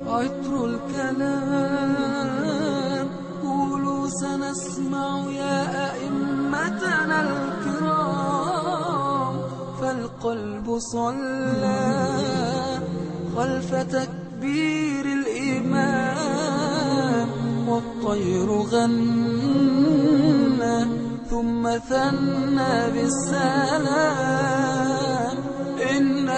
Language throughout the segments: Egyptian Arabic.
عطر الكلام قولوا سنسمع يا أئمتنا الكرام فالقلب صلى خلف تكبير الإمام والطير غنى ثم ثنى بالسلام إن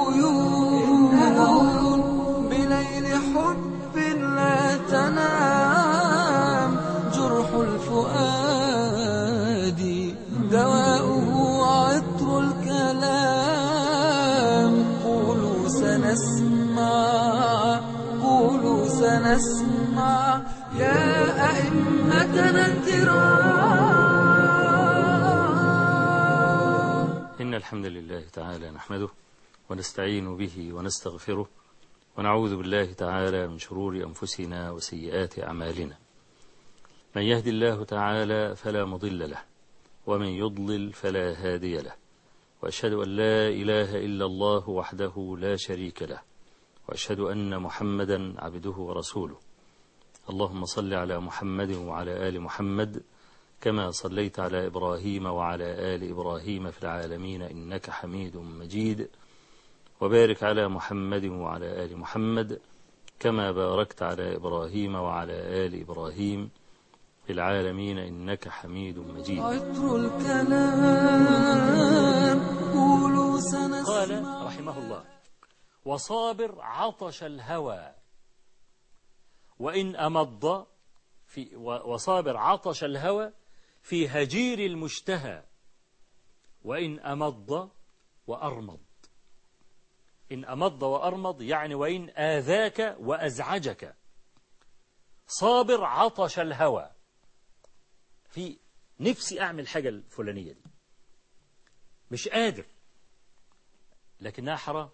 العيون بليل حب لا تنام جرح الفؤاد دواؤه عطر الكلام قولوا سنسمع قولوا سنسمع يا أئمتنا الكرام إن الحمد لله تعالى نحمده ونستعين به ونستغفره ونعوذ بالله تعالى من شرور أنفسنا وسيئات أعمالنا من يهدي الله تعالى فلا مضل له ومن يضلل فلا هادي له وأشهد أن لا إله إلا الله وحده لا شريك له وأشهد أن محمدا عبده ورسوله اللهم صل على محمد وعلى آل محمد كما صليت على إبراهيم وعلى آل إبراهيم في العالمين إنك حميد مجيد وبارك على محمد وعلى آل محمد كما باركت على إبراهيم وعلى آل إبراهيم في العالمين إنك حميد مجيد عطر الكلام قولوا قال سنسمع رحمه الله وصابر عطش الهوى وإن أمض في وصابر عطش الهوى في هجير المشتهى وإن أمض وأرمض إن أمض وأرمض يعني وإن آذاك وأزعجك صابر عطش الهوى في نفسي أعمل حاجة الفلانية دي مش قادر لكنها حرام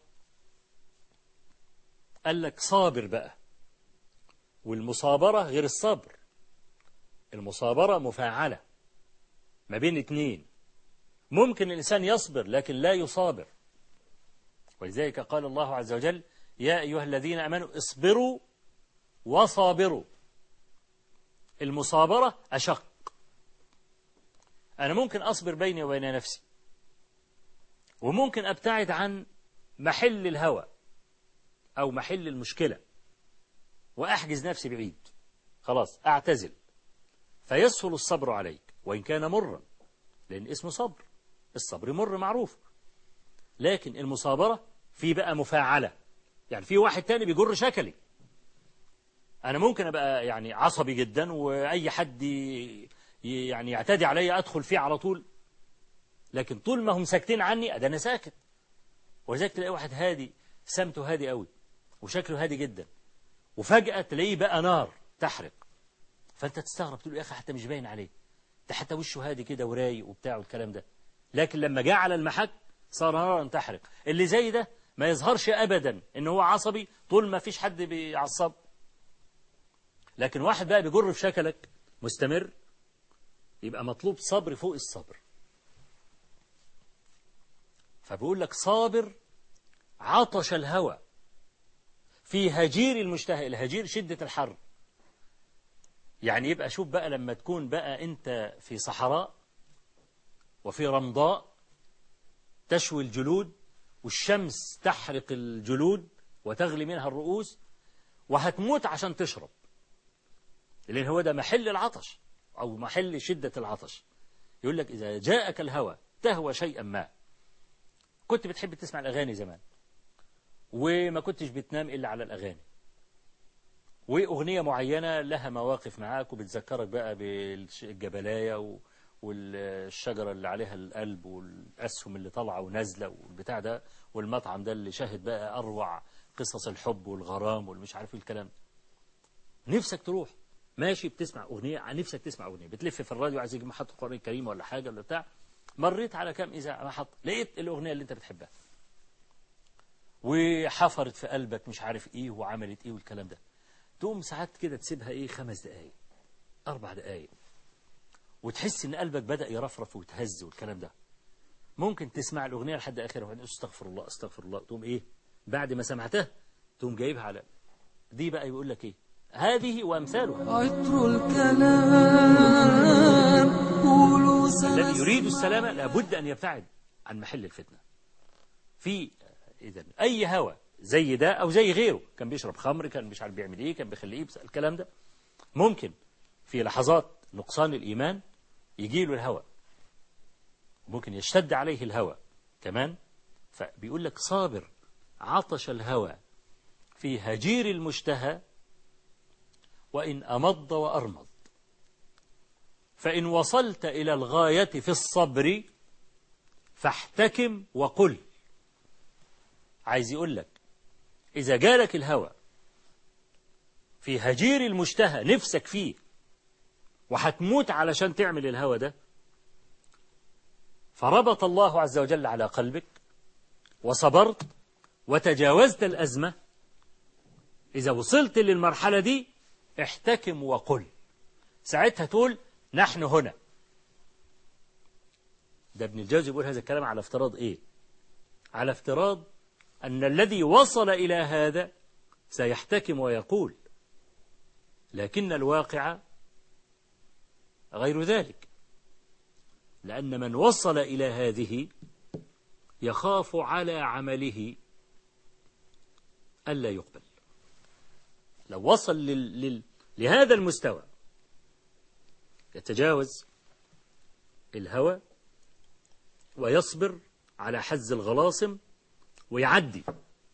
قال لك صابر بقى والمصابرة غير الصبر المصابرة مفاعلة ما بين اتنين ممكن الإنسان يصبر لكن لا يصابر ولذلك قال الله عز وجل يا أيها الذين أمنوا اصبروا وصابروا المصابرة أشق أنا ممكن أصبر بيني وبين نفسي وممكن أبتعد عن محل الهوى أو محل المشكلة وأحجز نفسي بعيد خلاص أعتزل فيسهل الصبر عليك وإن كان مرا لأن اسمه صبر الصبر مر معروف لكن المصابرة في بقى مفاعلة يعني في واحد تاني بيجر شكلي أنا ممكن أبقى يعني عصبي جدا وأي حد ي- يعني يعتدي عليا أدخل فيه على طول لكن طول ما هم ساكتين عني ده أنا ساكت ولذلك تلاقي واحد هادي سمته هادي قوي وشكله هادي جدا وفجأة تلاقيه بقى نار تحرق فأنت تستغرب تقول يا أخي حتى مش باين عليه ده حتى وشه هادي كده ورايق وبتاع والكلام ده لكن لما جاء على المحك صار نارا تحرق اللي زي ده ما يظهرش أبدا إن هو عصبي طول ما فيش حد بيعصب لكن واحد بقى بيجر في شكلك مستمر يبقى مطلوب صبر فوق الصبر فبيقول لك صابر عطش الهوى في هجير المشتهى الهجير شدة الحر يعني يبقى شوف بقى لما تكون بقى أنت في صحراء وفي رمضاء تشوي الجلود والشمس تحرق الجلود وتغلي منها الرؤوس وهتموت عشان تشرب لأن هو ده محل العطش أو محل شدة العطش يقول لك إذا جاءك الهوى تهوى شيئا ما كنت بتحب تسمع الأغاني زمان وما كنتش بتنام إلا على الأغاني وأغنية معينة لها مواقف معاك وبتذكرك بقى بالجبلاية و- والشجرة اللي عليها القلب والأسهم اللي طالعة ونازلة والبتاع ده والمطعم ده اللي شاهد بقى أروع قصص الحب والغرام والمش عارف إيه الكلام نفسك تروح ماشي بتسمع أغنية نفسك تسمع أغنية بتلف في الراديو عايز يجيب محطة القرآن الكريم ولا حاجة ولا بتاع مريت على كام إذاعة محط لقيت الأغنية اللي أنت بتحبها وحفرت في قلبك مش عارف إيه وعملت إيه والكلام ده تقوم ساعات كده تسيبها إيه خمس دقايق أربع دقايق وتحس إن قلبك بدأ يرفرف ويتهز والكلام ده ممكن تسمع الأغنية لحد آخرها وبعدين استغفر الله استغفر الله تقوم إيه بعد ما سمعتها تقوم جايبها على دي بقى يقول لك ايه هذه وامثالها عطر الكلام قولوا الذي سنسمع يريد السلامة لابد أن يبتعد عن محل الفتنة في إذا أي هوى زي ده أو زي غيره كان بيشرب خمر كان مش عارف بيعمل إيه كان بيخليه يبس- الكلام ده ممكن في لحظات نقصان الإيمان يجي له الهوى ممكن يشتد عليه الهوى كمان فبيقول لك صابر عطش الهوى في هجير المشتهى وإن أمض وأرمض فإن وصلت إلى الغاية في الصبر فاحتكم وقل عايز يقول لك إذا جالك الهوى في هجير المشتهى نفسك فيه وهتموت علشان تعمل الهوى ده فربط الله عز وجل على قلبك وصبرت وتجاوزت الأزمة إذا وصلت للمرحلة دي احتكم وقل ساعتها تقول نحن هنا ده ابن الجوزي بيقول هذا الكلام على افتراض ايه على افتراض أن الذي وصل إلى هذا سيحتكم ويقول لكن الواقع غير ذلك لأن من وصل إلى هذه يخاف على عمله ألا يقبل لو وصل لل... لل... لهذا المستوى يتجاوز الهوى ويصبر على حز الغلاصم ويعدي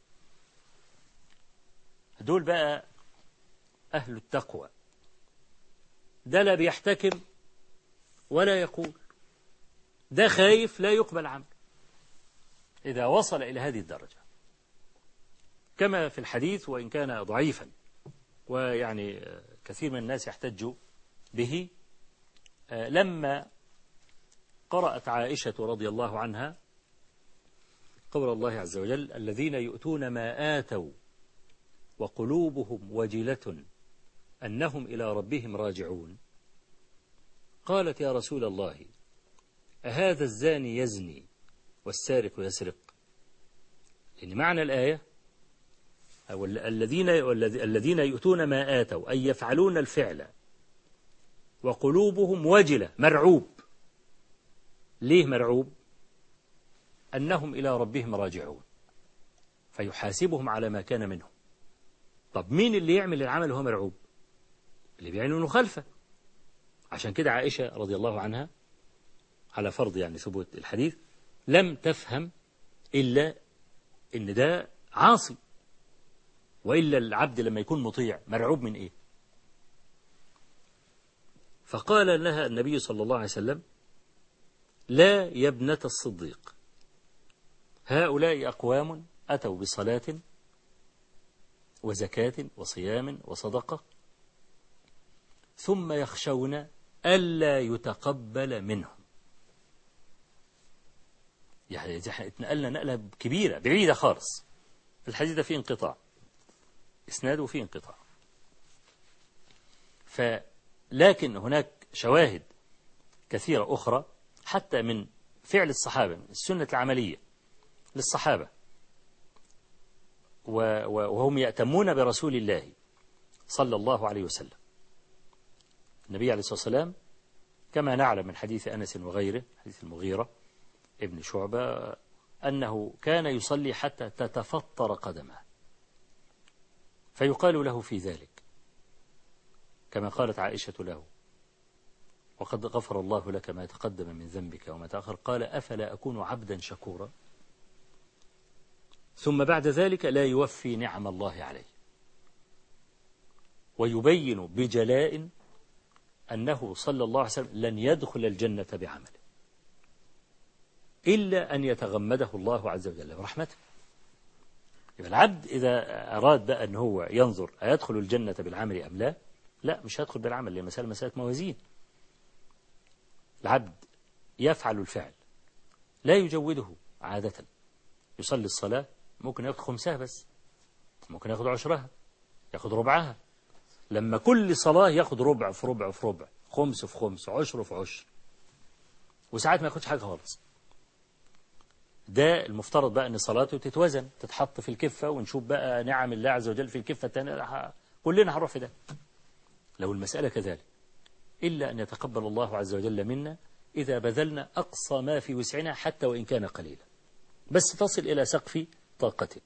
دول بقى أهل التقوى ده لا بيحتكم ولا يقول ده خايف لا يقبل عمل إذا وصل إلى هذه الدرجة كما في الحديث وإن كان ضعيفا ويعني آه، كثير من الناس يحتج به آه، لما قرأت عائشة رضي الله عنها قول الله عز وجل الذين يؤتون ما آتوا وقلوبهم وجلة أنهم إلى ربهم راجعون قالت يا رسول الله أهذا الزاني يزني والسارق يسرق لأن معنى الآية أو ال- الذين والذي- الذين يؤتون ما آتوا أي يفعلون الفعل وقلوبهم وجلة مرعوب ليه مرعوب أنهم إلى ربهم راجعون فيحاسبهم على ما كان منهم طب مين اللي يعمل العمل وهو مرعوب اللي بيعمل انه خلفه عشان كده عائشة رضي الله عنها على فرض يعني ثبوت الحديث لم تفهم إلا إن ده عاصي وإلا العبد لما يكون مطيع مرعوب من إيه فقال لها النبي صلى الله عليه وسلم لا يا ابنة الصديق هؤلاء أقوام أتوا بصلاة وزكاة وصيام وصدقة ثم يخشون ألا يتقبل منهم يعني إذا احنا اتنقلنا نقلة كبيرة بعيدة خالص الحديث ده فيه انقطاع إسناده فيه انقطاع فلكن هناك شواهد كثيرة أخرى حتى من فعل الصحابة من السنة العملية للصحابة و- و- وهم يأتمون برسول الله صلى الله عليه وسلم النبي عليه الصلاة والسلام كما نعلم من حديث أنس وغيره حديث المغيرة ابن شعبة أنه كان يصلي حتى تتفطر قدمه فيقال له في ذلك كما قالت عائشة له وقد غفر الله لك ما تقدم من ذنبك وما تأخر قال أفلا أكون عبدا شكورا ثم بعد ذلك لا يوفي نعم الله عليه ويبين بجلاء أنه صلى الله عليه وسلم لن يدخل الجنة بعمله إلا أن يتغمده الله عز وجل برحمته يبقى العبد إذا أراد بقى أن هو ينظر أيدخل الجنة بالعمل أم لا لا مش هيدخل بالعمل لأن مسألة مسألة موازين العبد يفعل الفعل لا يجوده عادة يصلي الصلاة ممكن ياخد خمسها بس ممكن ياخد عشرها ياخد ربعها لما كل صلاة ياخد ربع في ربع في ربع خمس في خمس عشر في عشر وساعات ما ياخدش حاجة خالص ده المفترض بقى ان صلاته تتوزن تتحط في الكفة ونشوف بقى نعم الله عز وجل في الكفة الثانية ه- كلنا هنروح في ده لو المسألة كذلك إلا أن يتقبل الله عز وجل منا إذا بذلنا أقصى ما في وسعنا حتى وإن كان قليلا بس تصل إلى سقف طاقتك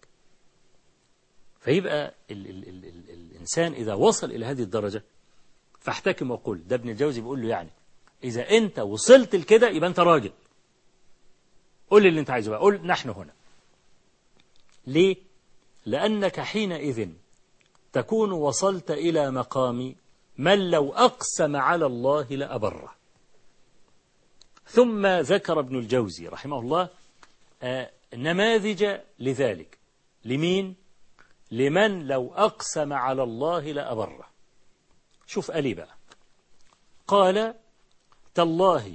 فيبقى ال ال ال ال الإنسان إذا وصل إلى هذه الدرجة فاحتكم وقل ده ابن الجوزي بيقول له يعني إذا أنت وصلت لكده يبقى أنت راجل قول لي اللي أنت عايزه بقى قول نحن هنا ليه؟ لأنك حينئذ تكون وصلت إلى مقام من لو أقسم على الله لأبره ثم ذكر ابن الجوزي رحمه الله آه، نماذج لذلك لمين؟ لمن لو أقسم على الله لأبره شوف ألي بقى قال تالله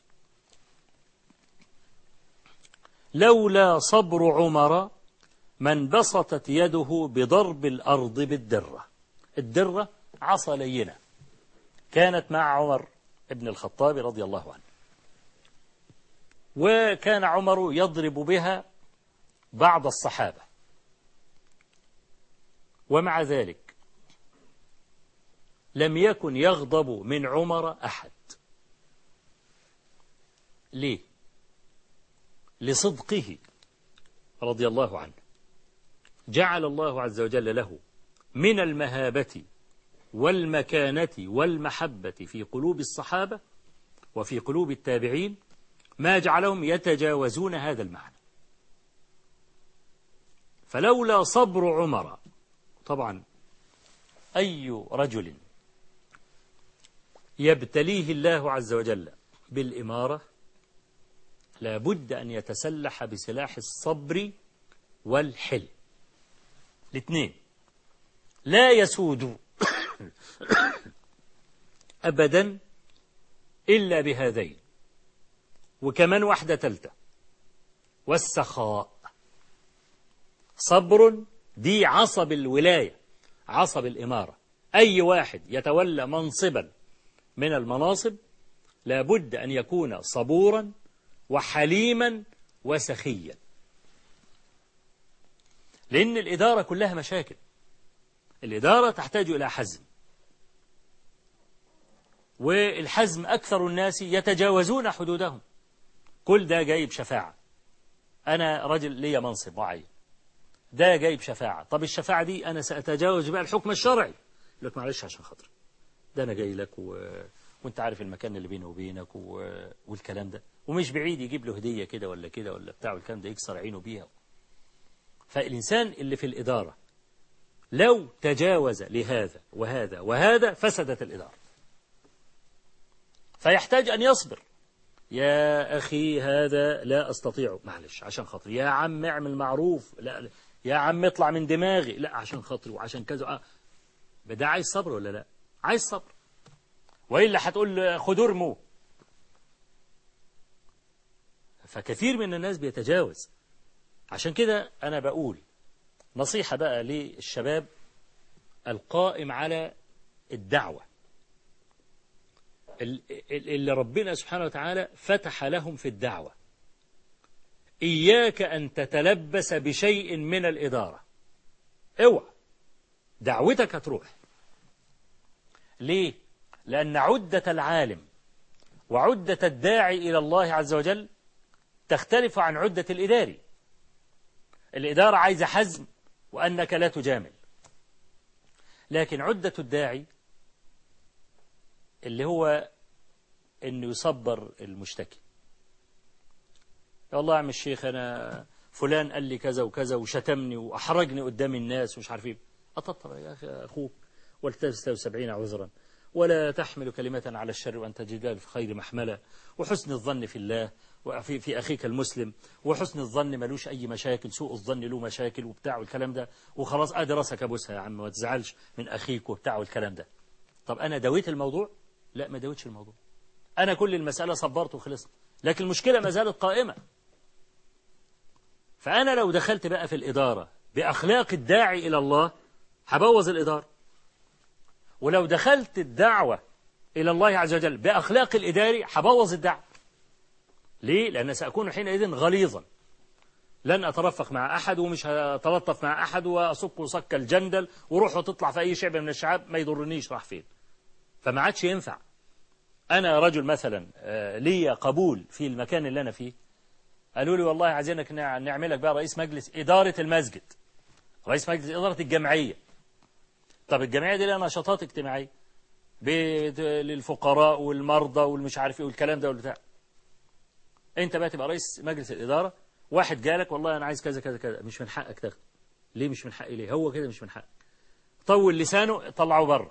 لولا صبر عمر من بسطت يده بضرب الأرض بالدرة الدرة عصا لينة كانت مع عمر ابن الخطاب رضي الله عنه وكان عمر يضرب بها بعض الصحابة ومع ذلك لم يكن يغضب من عمر أحد ليه لصدقه رضي الله عنه جعل الله عز وجل له من المهابة والمكانة والمحبة في قلوب الصحابة وفي قلوب التابعين ما جعلهم يتجاوزون هذا المعنى فلولا صبر عمر طبعا أي رجل يبتليه الله عز وجل بالإمارة لابد أن يتسلح بسلاح الصبر والحلم الاثنين لا يسود أبدا إلا بهذين وكمان واحدة تالتة والسخاء صبر دي عصب الولاية عصب الإمارة أي واحد يتولى منصبا من المناصب لابد أن يكون صبورا وحليما وسخيا لأن الإدارة كلها مشاكل الإدارة تحتاج إلى حزم والحزم أكثر الناس يتجاوزون حدودهم كل ده جايب شفاعة أنا رجل لي منصب معين ده جايب شفاعة طب الشفاعة دي أنا سأتجاوز بقى الحكم الشرعي يقول لك معلش عشان خاطري ده أنا جاي لك و... وانت عارف المكان اللي بيني وبينك و... والكلام ده ومش بعيد يجيب له هدية كده ولا كده ولا بتاع والكلام ده يكسر عينه بيها فالإنسان اللي في الإدارة لو تجاوز لهذا وهذا وهذا فسدت الإدارة فيحتاج أن يصبر يا أخي هذا لا أستطيع معلش عشان خاطري يا عم اعمل معروف لا يا عم اطلع من دماغي لا عشان خاطري وعشان كذا آه. ده عايز صبر ولا لا عايز صبر وإلا هتقول خد ارموا فكثير من الناس بيتجاوز عشان كده أنا بقول نصيحة بقى للشباب القائم على الدعوة اللي ربنا سبحانه وتعالى فتح لهم في الدعوة إياك أن تتلبس بشيء من الإدارة اوعى دعوتك هتروح ليه؟ لأن عدة العالم وعدة الداعي إلى الله عز وجل تختلف عن عدة الإداري الإدارة عايزة حزم وأنك لا تجامل لكن عدة الداعي اللي هو انه يصبر المشتكي والله يا عم الشيخ انا فلان قال لي كذا وكذا وشتمني واحرجني قدام الناس ومش عارف ايه اطبطب يا اخي اخوك ولتستوي سبعين عذرا ولا تحمل كلمة على الشر وأن تجد في خير محملة وحسن الظن في الله وفي في أخيك المسلم وحسن الظن ملوش أي مشاكل سوء الظن له مشاكل وبتاع والكلام ده وخلاص أدي راسك أبوسها يا عم ما تزعلش من أخيك وبتاع والكلام ده طب أنا دويت الموضوع لا ما دويتش الموضوع أنا كل المسألة صبرت وخلصت لكن المشكلة ما زالت قائمة فأنا لو دخلت بقى في الإدارة بأخلاق الداعي إلى الله هبوظ الإدارة ولو دخلت الدعوة إلى الله عز وجل بأخلاق الإداري هبوظ الدعوة ليه؟ لأن سأكون حينئذ غليظا لن أترفق مع أحد ومش هتلطف مع أحد وأصك صك الجندل وروح وتطلع في أي شعب من الشعاب ما يضرنيش راح فين فما عادش ينفع أنا رجل مثلا آه، لي قبول في المكان اللي أنا فيه قالوا لي والله عايزينك نع- نعملك بقى رئيس مجلس إدارة المسجد رئيس مجلس إدارة الجمعية طب الجمعية دي لها نشاطات اجتماعية بت- للفقراء والمرضى والمش عارف ايه والكلام ده والبتاع انت بقى تبقى رئيس مجلس الإدارة واحد جالك والله أنا عايز كذا كذا كذا مش من حقك تاخده ليه مش من حقي ليه هو كده مش من حقك طول لسانه طلعه بره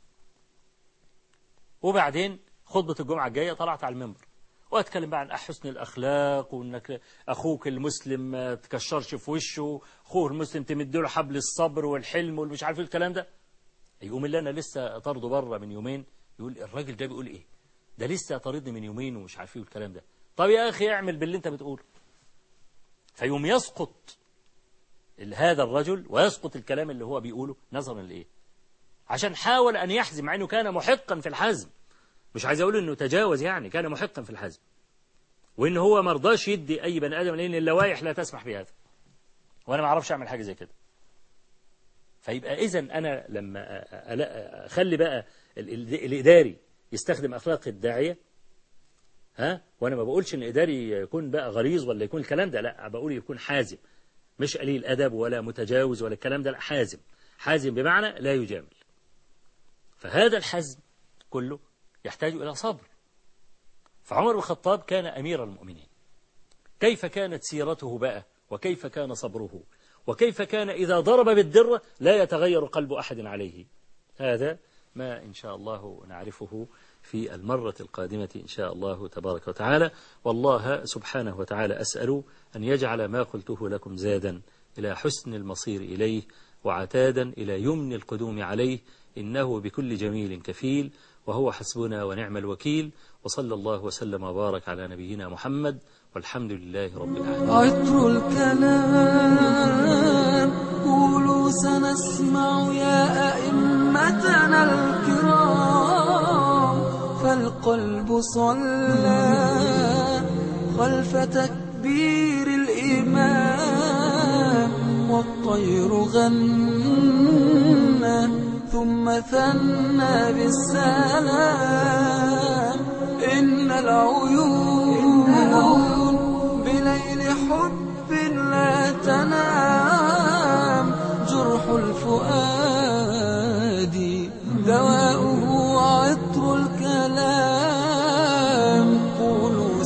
وبعدين خطبة الجمعة الجاية طلعت على المنبر واتكلم بقى عن حسن الاخلاق وانك اخوك المسلم ما تكشرش في وشه اخوه المسلم تمد له حبل الصبر والحلم والمش عارف إيه الكلام ده يقوم اللي انا لسه طرده بره من يومين يقول الراجل ده بيقول ايه ده لسه طاردني من يومين ومش عارف ايه والكلام ده طب يا اخي اعمل باللي انت بتقوله فيقوم يسقط ال- هذا الرجل ويسقط الكلام اللي هو بيقوله نظرا لايه عشان حاول ان يحزم مع انه كان محقا في الحزم مش عايز اقول انه تجاوز يعني كان محقا في الحزم وان هو ما رضاش يدي اي بني ادم لان اللوائح لا تسمح بهذا وانا ما اعرفش اعمل حاجه زي كده فيبقى اذا انا لما أ- أ- اخلي بقى ال- ال- الاداري يستخدم اخلاق الداعيه ها وانا ما بقولش ان الاداري يكون بقى غليظ ولا يكون الكلام ده لا بقول يكون حازم مش قليل ادب ولا متجاوز ولا الكلام ده لا حازم حازم بمعنى لا يجامل فهذا الحزم كله يحتاج إلى صبر فعمر بن الخطاب كان أمير المؤمنين كيف كانت سيرته بقى وكيف كان صبره وكيف كان إذا ضرب بالدرة لا يتغير قلب أحد عليه هذا ما إن شاء الله نعرفه في المرة القادمة إن شاء الله تبارك وتعالى والله سبحانه وتعالى أسأل أن يجعل ما قلته لكم زادا إلى حسن المصير إليه وعتادا إلى يمن القدوم عليه إنه بكل جميل كفيل وهو حسبنا ونعم الوكيل وصلى الله وسلم وبارك على نبينا محمد والحمد لله رب العالمين عطر الكلام قولوا سنسمع يا أئمتنا الكرام فالقلب صلى خلف تكبير الإمام والطير غنى ثم ثنى بالسلام إن العيون بليل حب لا تنام جرح الفؤاد دواؤه عطر الكلام قولوا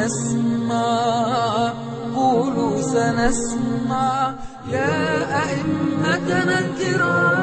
سنسمع قولوا سنسمع يا أئمتنا الكرام